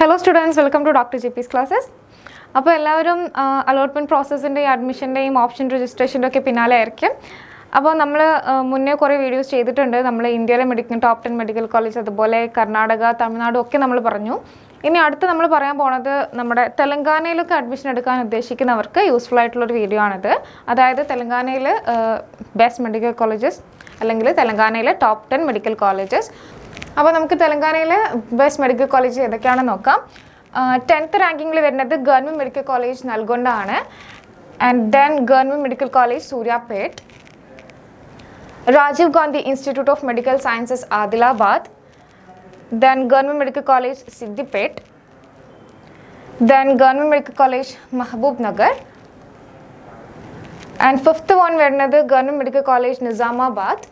Hello students welcome to doctor G P's classes അപ്പോൾ എല്ലാവരും allotment പ്രോസസ്സിൻ്റെയും അഡ്മിഷൻ്റെയും option രജിസ്ട്രേഷൻ്റെ ഒക്കെ പിന്നാലെ ആയിരിക്കും അപ്പോൾ നമ്മൾ മുന്നേ കുറേ വീഡിയോസ് ചെയ്തിട്ടുണ്ട് നമ്മൾ ഇന്ത്യയിലെ medical top ten medical college അതുപോലെ കർണാടക തമിഴ്നാട് ഒക്കെ നമ്മൾ പറഞ്ഞു ഇനി അടുത്ത് നമ്മൾ പറയാൻ പോണത് നമ്മുടെ തെലങ്കാനയിലൊക്കെ അഡ്മിഷൻ എടുക്കാൻ ഉദ്ദേശിക്കുന്നവർക്ക് യൂസ്ഫുൾ ആയിട്ടുള്ളൊരു വീഡിയോ ആണിത് അതായത് തെലങ്കാനയിൽ ബെസ്റ്റ് മെഡിക്കൽ കോളേജസ് അല്ലെങ്കിൽ തെലങ്കാനയിലെ ടോപ്പ് ടെൻ മെഡിക്കൽ കോളേജസ് അപ്പോൾ നമുക്ക് തെലങ്കാനയിലെ ബെസ്റ്റ് മെഡിക്കൽ കോളേജ് ഏതൊക്കെയാണെന്ന് നോക്കാം ടെൻത്ത് റാങ്കിങ്ങിൽ വരുന്നത് ഗവൺമെൻറ് മെഡിക്കൽ കോളേജ് നൽകൊണ്ടാണ് and then Government Medical College Suryapet Rajiv Gandhi Institute of Medical Sciences Adilabad then Government Medical College Siddipet then Government Medical College Mahabub Nagar and fifth one വരുന്നത് Government Medical College Nizamabad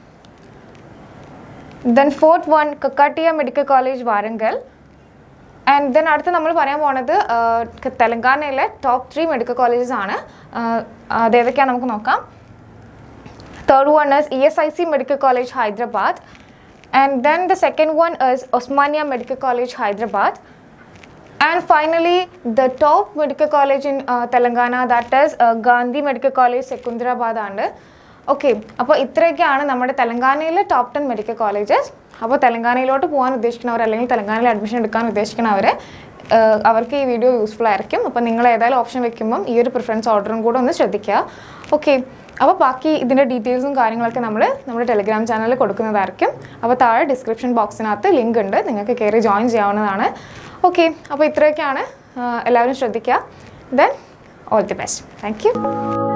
then fourth one Kakatiya Medical College Warangal and then അടുത്ത് നമ്മൾ പറയാൻ പോണത് ആഹ്, തെലങ്കാനയിലെ top three medical colleges ആണ് ആഹ്, അതേതൊക്കെയാണ് നമുക്ക് നോക്കാം Third one is ESIC Medical College Hyderabad. And then the second one is Osmania Medical College Hyderabad. And finally, the top medical college in uh, Telangana that is uh, Gandhi Medical College Secunderabad ആണ് okay അപ്പോൾ ഇത്രയൊക്കെയാണ് നമ്മുടെ തെലങ്കാനയിലെ top ten medical colleges അപ്പോൾ തെലങ്കാനയിലോട്ട് പോകാൻ ഉദ്ദേശിക്കുന്നവർ അല്ലെങ്കിൽ തെലങ്കാനയിൽ admission എടുക്കാൻ ഉദ്ദേശിക്കുന്നവർ ഏഹ് അവർക്ക് ഈ വീഡിയോ യൂസ്ഫുൾ ആയിരിക്കും അപ്പോൾ നിങ്ങൾ ഏതായാലും ഓപ്ഷൻ വെക്കുമ്പം ഈ ഒരു പ്രിഫറൻസ് ഓർഡറും കൂടെ ഒന്ന് ശ്രദ്ധിക്കുക ഓക്കെ അപ്പോൾ ബാക്കി ഇതിൻ്റെ ഡീറ്റെയിൽസും കാര്യങ്ങളൊക്കെ നമ്മൾ നമ്മുടെ ടെലിഗ്രാം ചാനലിൽ കൊടുക്കുന്നതായിരിക്കും അപ്പോൾ താഴെ ഡിസ്ക്രിപ്ഷൻ ബോക്സിനകത്ത് ലിങ്ക് ഉണ്ട് നിങ്ങൾക്ക് കയറി ജോയിൻ ചെയ്യാവുന്നതാണ് ഓക്കെ അപ്പോൾ ഇത്രയൊക്കെയാണ് ആഹ് എല്ലാവരും ശ്രദ്ധിക്കുക then all the best thank U